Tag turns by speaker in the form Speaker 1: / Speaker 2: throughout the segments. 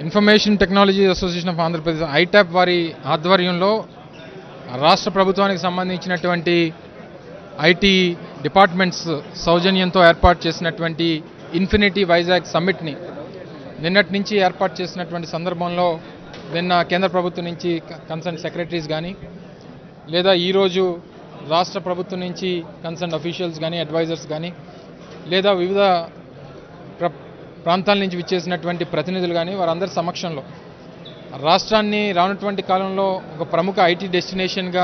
Speaker 1: information technology association of Andhra Pradesh ITAAP వారి ఆధ్వర్యంలో రాష్ట్ర ప్రభుత్వానికి సంబంధించినటువంటి ఐటీ డిపార్ట్మెంట్స్ సౌజన్యంతో ఏర్పాటు చేసినటువంటి ఇన్ఫినిటీ వైజాగ్ సమ్మిట్ని నిన్నటి నుంచి ఏర్పాటు చేసినటువంటి సందర్భంలో నిన్న కేంద్ర ప్రభుత్వం నుంచి కన్సర్న్ సెక్రటరీస్ కానీ లేదా ఈరోజు రాష్ట్ర ప్రభుత్వం నుంచి కన్సర్న్ అఫీషియల్స్ కానీ అడ్వైజర్స్ కానీ లేదా వివిధ ప్ర ప్రాంతాల నుంచి విచ్చేసినటువంటి ప్రతినిధులు కానీ వారందరి సమక్షంలో రాష్ట్రాన్ని రానున్నటువంటి కాలంలో ఒక ప్రముఖ ఐటీ డెస్టినేషన్గా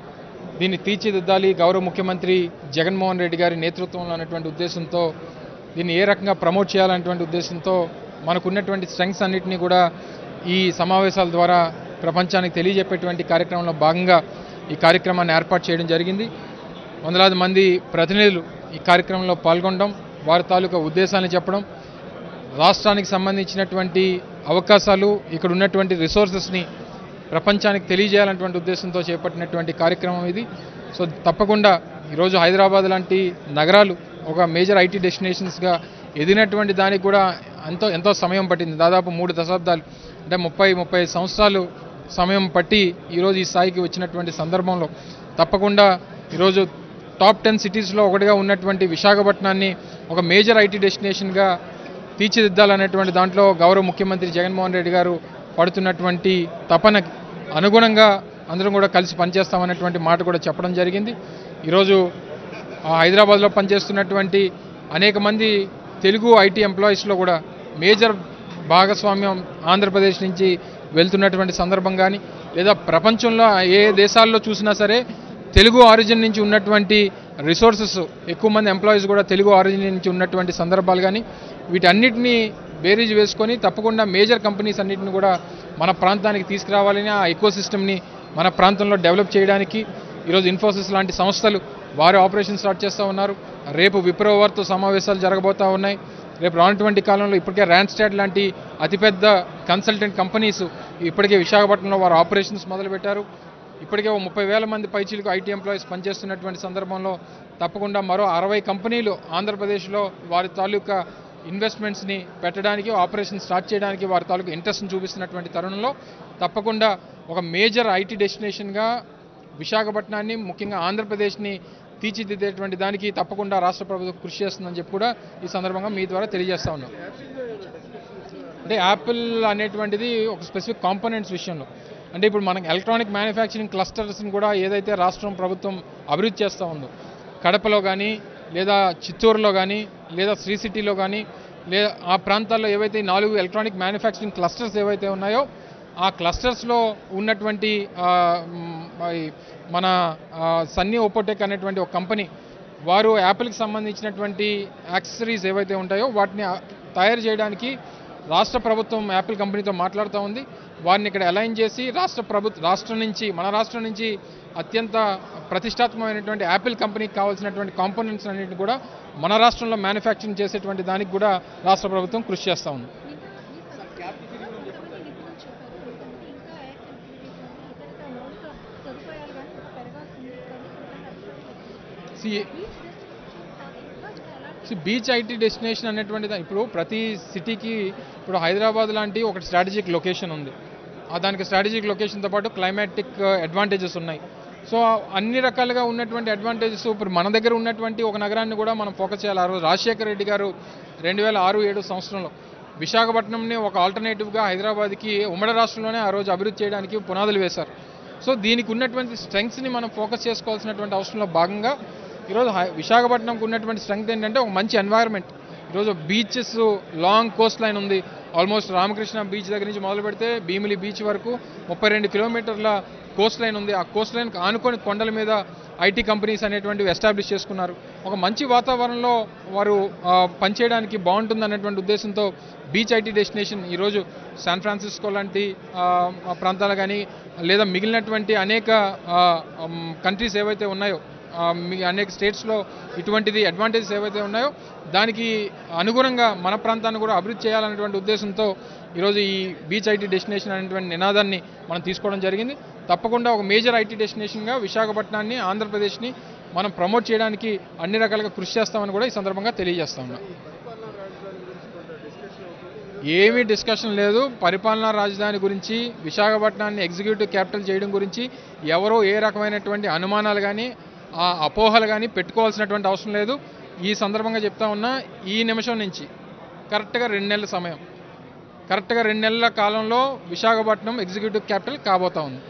Speaker 1: దీన్ని తీర్చిదిద్దాలి గౌరవ ముఖ్యమంత్రి జగన్మోహన్ రెడ్డి గారి నేతృత్వంలో అనేటువంటి ఉద్దేశంతో దీన్ని ఏ రకంగా ప్రమోట్ చేయాలనేటువంటి ఉద్దేశంతో మనకున్నటువంటి స్ట్రెంగ్స్ అన్నింటినీ కూడా ఈ సమావేశాల ద్వారా ప్రపంచానికి తెలియజెప్పేటువంటి కార్యక్రమంలో భాగంగా ఈ కార్యక్రమాన్ని ఏర్పాటు చేయడం జరిగింది వందలాది మంది ప్రతినిధులు ఈ కార్యక్రమంలో పాల్గొనడం వారి తాలూకా ఉద్దేశాలను చెప్పడం రాష్ట్రానికి సంబంధించినటువంటి అవకాశాలు ఇక్కడ ఉన్నటువంటి రిసోర్సెస్ని ప్రపంచానికి తెలియజేయాలన్నటువంటి ఉద్దేశంతో చేపట్టినటువంటి కార్యక్రమం ఇది సో తప్పకుండా ఈరోజు హైదరాబాద్ లాంటి నగరాలు ఒక మేజర్ ఐటీ డెస్టినేషన్స్గా ఎదిగినటువంటి దానికి కూడా ఎంతో ఎంతో సమయం పట్టింది దాదాపు మూడు దశాబ్దాలు అంటే ముప్పై ముప్పై సంవత్సరాలు సమయం పట్టి ఈరోజు ఈ స్థాయికి వచ్చినటువంటి సందర్భంలో తప్పకుండా ఈరోజు టాప్ టెన్ సిటీస్లో ఒకటిగా ఉన్నటువంటి విశాఖపట్నాన్ని ఒక మేజర్ ఐటీ డెస్టినేషన్గా తీర్చిదిద్దాలనేటువంటి దాంట్లో గౌరవ ముఖ్యమంత్రి జగన్మోహన్ రెడ్డి గారు పడుతున్నటువంటి తపనకి అనుగుణంగా అందరం కూడా కలిసి పనిచేస్తామనేటువంటి మాట కూడా చెప్పడం జరిగింది ఈరోజు ఆ హైదరాబాద్లో పనిచేస్తున్నటువంటి అనేక మంది తెలుగు ఐటీ ఎంప్లాయీస్లో కూడా మేజర్ భాగస్వామ్యం ఆంధ్రప్రదేశ్ నుంచి వెళ్తున్నటువంటి సందర్భం కానీ లేదా ప్రపంచంలో ఏ దేశాల్లో చూసినా సరే తెలుగు ఆరిజిన్ నుంచి ఉన్నటువంటి రిసోర్సెస్ ఎక్కువ మంది ఎంప్లాయీస్ కూడా తెలుగు ఆరిజిన్ నుంచి ఉన్నటువంటి సందర్భాలు కానీ వీటన్నిటినీ బేరీజ్ వేసుకొని తప్పకుండా మేజర్ కంపెనీస్ అన్నిటిని కూడా మన ప్రాంతానికి తీసుకురావాలని ఆ ఎకో సిస్టమ్ని మన ప్రాంతంలో డెవలప్ చేయడానికి ఈరోజు ఇన్ఫోసిస్ లాంటి సంస్థలు వారి ఆపరేషన్ స్టార్ట్ చేస్తూ ఉన్నారు రేపు విప్రో వారితో సమావేశాలు జరగబోతూ ఉన్నాయి రేపు రానటువంటి కాలంలో ఇప్పటికే ర్యాన్స్టాడ్ లాంటి అతిపెద్ద కన్సల్టెంట్ కంపెనీస్ ఇప్పటికే విశాఖపట్నంలో వారు ఆపరేషన్స్ మొదలుపెట్టారు ఇప్పటికే ఓ ముప్పై వేల మంది పైచీలకు ఐటీ ఎంప్లాయీస్ పనిచేస్తున్నటువంటి సందర్భంలో తప్పకుండా మరో అరవై కంపెనీలు ఆంధ్రప్రదేశ్లో వారి తాలూకా ఇన్వెస్ట్మెంట్స్ని పెట్టడానికి ఆపరేషన్ స్టార్ట్ చేయడానికి వారి తాలూకా ఇంట్రెస్ట్ని చూపిస్తున్నటువంటి తరుణంలో తప్పకుండా ఒక మేజర్ ఐటీ డెస్టినేషన్గా విశాఖపట్నాన్ని ముఖ్యంగా ఆంధ్రప్రదేశ్ని తీర్చిదిద్దేటువంటి దానికి తప్పకుండా రాష్ట్ర ప్రభుత్వం కృషి చేస్తుందని చెప్పి కూడా ఈ సందర్భంగా మీ ద్వారా తెలియజేస్తా ఉన్నాం అంటే యాపిల్ అనేటువంటిది ఒక స్పెసిఫిక్ కాంపోనెంట్స్ విషయంలో అంటే ఇప్పుడు మనకి ఎలక్ట్రానిక్ మ్యానుఫ్యాక్చరింగ్ క్లస్టర్స్ని కూడా ఏదైతే రాష్ట్రం ప్రభుత్వం అభివృద్ధి చేస్తూ ఉందో కడపలో కానీ లేదా చిత్తూరులో కానీ లేదా శ్రీ సిటీలో కానీ లేదా ఆ ప్రాంతాల్లో ఏవైతే ఈ నాలుగు ఎలక్ట్రానిక్ మ్యానుఫ్యాక్చరింగ్ క్లస్టర్స్ ఏవైతే ఉన్నాయో ఆ క్లస్టర్స్లో ఉన్నటువంటి ఆ, మ్, ఈ మన ఆ, సన్నీ ఓపోటెక్ అనేటువంటి ఒక కంపెనీ వారు యాపిల్కి సంబంధించినటువంటి యాక్సెసరీస్ ఏవైతే ఉంటాయో వాటిని ఆ, తయారు చేయడానికి రాష్ట్ర ప్రభుత్వం యాపిల్ కంపెనీతో మాట్లాడుతూ ఉంది వారిని ఇక్కడ అలైన్ చేసి రాష్ట్ర ప్రభుత్వ రాష్ట్రం నుంచి మన రాష్ట్రం నుంచి అత్యంత ప్రతిష్టాత్మకమైనటువంటి యాపిల్ కంపెనీకి కావాల్సినటువంటి కాంపోనెంట్స్ అన్నింటిని కూడా మన రాష్ట్రంలో మ్యానుఫ్యాక్చరింగ్ చేసేటువంటి దానికి కూడా రాష్ట్ర ప్రభుత్వం కృషి చేస్తూ ఉంది సి సో బీచ్ ఐటీ డెస్టినేషన్ అనేటువంటిది ఇప్పుడు ప్రతి సిటీకి ఇప్పుడు హైదరాబాద్ లాంటి ఒక స్ట్రాటజిక్ లొకేషన్ ఉంది ఆ దానికి స్ట్రాటజిక్ లొకేషన్తో పాటు క్లైమాటిక్ అడ్వాంటేజెస్ ఉన్నాయి సో అన్ని రకాలుగా ఉన్నటువంటి అడ్వాంటేజెస్ ఇప్పుడు మన దగ్గర ఉన్నటువంటి ఒక నగరాన్ని కూడా మనం ఫోకస్ చేయాలి ఆ రోజు రాజశేఖర రెడ్డి గారు రెండు వేల ఆరు ఏడు సంవత్సరంలో విశాఖపట్నంని ఒక ఆల్టర్నేటివ్గా హైదరాబాద్కి ఉమ్మడి రాష్ట్రంలోనే ఆ రోజు అభివృద్ధి చేయడానికి పునాదులు వేశారు సో దీనికి ఉన్నటువంటి స్ట్రెంగ్స్ని మనం ఫోకస్ చేసుకోవాల్సినటువంటి అవసరంలో భాగంగా ఈరోజు హై- విశాఖపట్నంకు ఉన్నటువంటి స్ట్రెంగ్త్ ఏంటంటే ఒక మంచి ఎన్వైరన్మెంట్ ఈరోజు beaches long coast line almost Ramakrishna రామకృష్ణ బీచ్ దగ్గర నుంచి మొదలు పెడితే భీమిలి బీచ్ వరకు ముప్పై రెండు కిలోమీటర్ల కోస్ట్ లైన్ ఉంది ఆ కోస్ట్ లైన్కి ఆనుకొని కొండల మీద ఐటీ కంపెనీస్ అనేటువంటివి ఎస్టాబ్లిష్ చేసుకున్నారు ఒక మంచి వాతావరణంలో వారు ఆ, పనిచేయడానికి బాగుంటుంది అనేటువంటి ఉద్దేశంతో బీచ్ ఐటీ డెస్టినేషన్ ఈరోజు శాన్ ఫ్రాన్సిస్కో లాంటి ఆ, ఆ ప్రాంతాలు కానీ లేదా మిగిలినటువంటి అనేక కంట్రీస్ ఏవైతే ఉన్నాయో ఆ, మీ అనేక స్టేట్స్లో ఇటువంటిది అడ్వాంటేజెస్ ఏవైతే ఉన్నాయో దానికి అనుగుణంగా మన ప్రాంతాన్ని కూడా అభివృద్ధి చేయాలనేటువంటి ఉద్దేశంతో ఈరోజు ఈ బీచ్ ఐటీ డెస్టినేషన్ అనేటువంటి నినాదాన్ని మనం తీసుకోవడం జరిగింది తప్పకుండా ఒక మేజర్ ఐటీ డెస్టినేషన్గా విశాఖపట్నాన్ని ఆంధ్రప్రదేశ్ని మనం ప్రమోట్ చేయడానికి అన్ని రకాలుగా కృషి చేస్తామని కూడా ఈ సందర్భంగా తెలియజేస్తా ఉన్నాం
Speaker 2: పరిపాలనా రాజధాని గురించి కొంత డిస్కషన్ అవుతుంది
Speaker 1: ఏమీ డిస్కషన్ లేదు పరిపాలనా రాజధాని గురించి విశాఖపట్నాన్ని ఎగ్జిక్యూటివ్ క్యాపిటల్ చేయడం గురించి ఎవరో ఏ రకమైనటువంటి అనుమానాలు కానీ ఆ అపోహలు కానీ పెట్టుకోవాల్సినటువంటి అవసరం లేదు ఈ సందర్భంగా చెప్తా ఉన్నా ఈ నిమిషం నుంచి కరెక్ట్గా రెండు నెలల సమయం కరెక్ట్గా రెండు నెలల కాలంలో విశాఖపట్నం ఎగ్జిక్యూటివ్ క్యాపిటల్ కాబోతా ఉంది